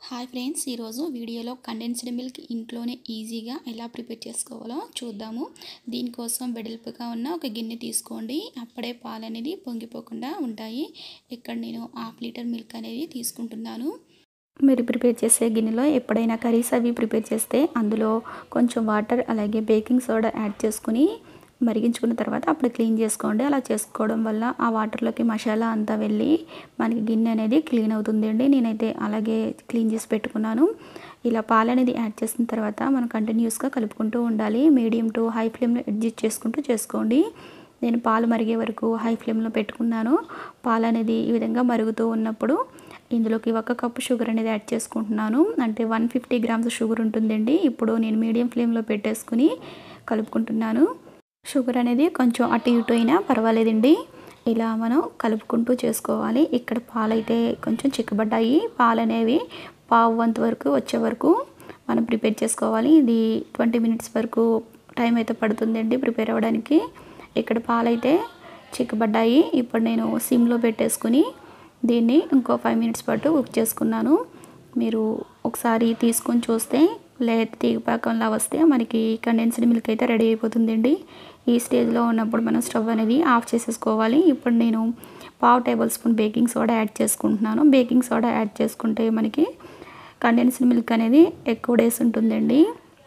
hi friends ఈరోజు వీడియోలో condensed milk ఇంట్లోనే ఈజీగా ఎలా ప్రిపేర్ చేసుకోవాలో చూద్దాము దీనికోసం వెడల్పుగా ఉన్న ఒక గిన్నె తీసుకోండి అప్పుడే పాలు అనేది పొంగిపోకుండా ఉంటాయి ఇక్కడ నేను హాఫ్ లీటర్ మిల్క్ అనేది తీసుకుంటున్నాను మీరు ప్రిపేర్ చేసే గిన్నెలో ఎప్పుడైనా కర్రీస్ అవి ప్రిపేర్ చేస్తే అందులో కొంచెం వాటర్ అలాగే బేకింగ్ సోడా యాడ్ చేసుకుని మరిగించుకున్న తర్వాత అప్పుడు క్లీన్ చేసుకోండి అలా చేసుకోవడం వల్ల ఆ వాటర్లోకి మసాలా అంతా వెళ్ళి మనకి గిన్నె అనేది క్లీన్ అవుతుందండి నేనైతే అలాగే క్లీన్ చేసి పెట్టుకున్నాను ఇలా పాలు అనేది యాడ్ చేసిన తర్వాత మనం కంటిన్యూస్గా కలుపుకుంటూ ఉండాలి మీడియం టు హై ఫ్లేమ్లో అడ్జస్ట్ చేసుకుంటూ చేసుకోండి నేను పాలు మరిగే వరకు హై ఫ్లేమ్లో పెట్టుకున్నాను పాలు అనేది ఈ విధంగా మరుగుతూ ఉన్నప్పుడు ఇందులోకి ఒక కప్పు షుగర్ అనేది యాడ్ చేసుకుంటున్నాను అంటే వన్ ఫిఫ్టీ గ్రామ్స్ షుగర్ ఉంటుందండి ఇప్పుడు నేను మీడియం ఫ్లేమ్లో పెట్టేసుకుని కలుపుకుంటున్నాను షుగర్ అనేది కొంచెం అటు ఇటు అయినా పర్వాలేదండి ఇలా మనం కలుపుకుంటూ చేసుకోవాలి ఇక్కడ పాలైతే కొంచెం చిక్కబడ్డాయి పాలు అనేవి పావు వంతు వరకు వచ్చే వరకు మనం ప్రిపేర్ చేసుకోవాలి ఇది ట్వంటీ మినిట్స్ వరకు టైం అయితే పడుతుందండి ప్రిపేర్ అవ్వడానికి ఇక్కడ పాలైతే చిక్కబడ్డాయి ఇప్పుడు నేను సిమ్లో పెట్టేసుకుని దీన్ని ఇంకో ఫైవ్ మినిట్స్ పాటు కుక్ చేసుకున్నాను మీరు ఒకసారి తీసుకొని చూస్తే లేత తీగపాకంలా వస్తే మనకి కండెన్స్డ్ మిల్క్ అయితే రెడీ అయిపోతుందండి ఈ స్టేజ్లో ఉన్నప్పుడు మనం స్టవ్ అనేది ఆఫ్ చేసేసుకోవాలి ఇప్పుడు నేను పావు tablespoon baking soda add చేసుకుంటున్నాను బేకింగ్ సోడా యాడ్ చేసుకుంటే మనకి కండెన్స్డ్ మిల్క్ అనేది ఎక్కువ డేస్ ఉంటుందండి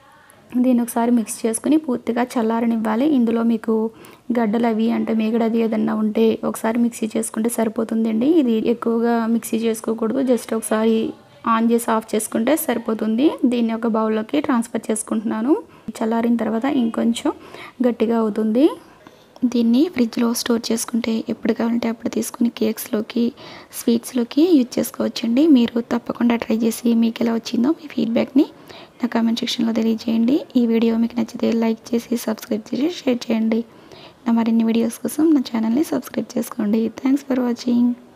దీన్ని ఒకసారి మిక్స్ చేసుకుని పూర్తిగా చల్లారనివ్వాలి ఇందులో మీకు గడ్డలు అవి అంటే మేగడది ఏదన్నా ఉంటే ఒకసారి మిక్సీ చేసుకుంటే సరిపోతుందండి ఇది ఎక్కువగా మిక్సీ చేసుకోకూడదు జస్ట్ ఒకసారి ఆన్ చేసి ఆఫ్ చేసుకుంటే సరిపోతుంది దీన్ని ఒక బౌల్లోకి ట్రాన్స్ఫర్ చేసుకుంటున్నాను చల్లారిన తర్వాత ఇంకొంచెం గట్టిగా అవుతుంది దీన్ని ఫ్రిడ్జ్లో స్టోర్ చేసుకుంటే ఎప్పుడు కావాలంటే అప్పుడు తీసుకుని కేక్స్లోకి స్వీట్స్లోకి యూజ్ చేసుకోవచ్చండి మీరు తప్పకుండా ట్రై చేసి మీకు ఎలా వచ్చిందో మీ ఫీడ్బ్యాక్ని నా కామెంట్ సెక్షన్లో తెలియజేయండి ఈ వీడియో మీకు నచ్చితే లైక్ చేసి సబ్స్క్రైబ్ చేసి షేర్ చేయండి నా మరిన్ని వీడియోస్ కోసం నా ఛానల్ని సబ్స్క్రైబ్ చేసుకోండి థ్యాంక్స్ ఫర్ వాచింగ్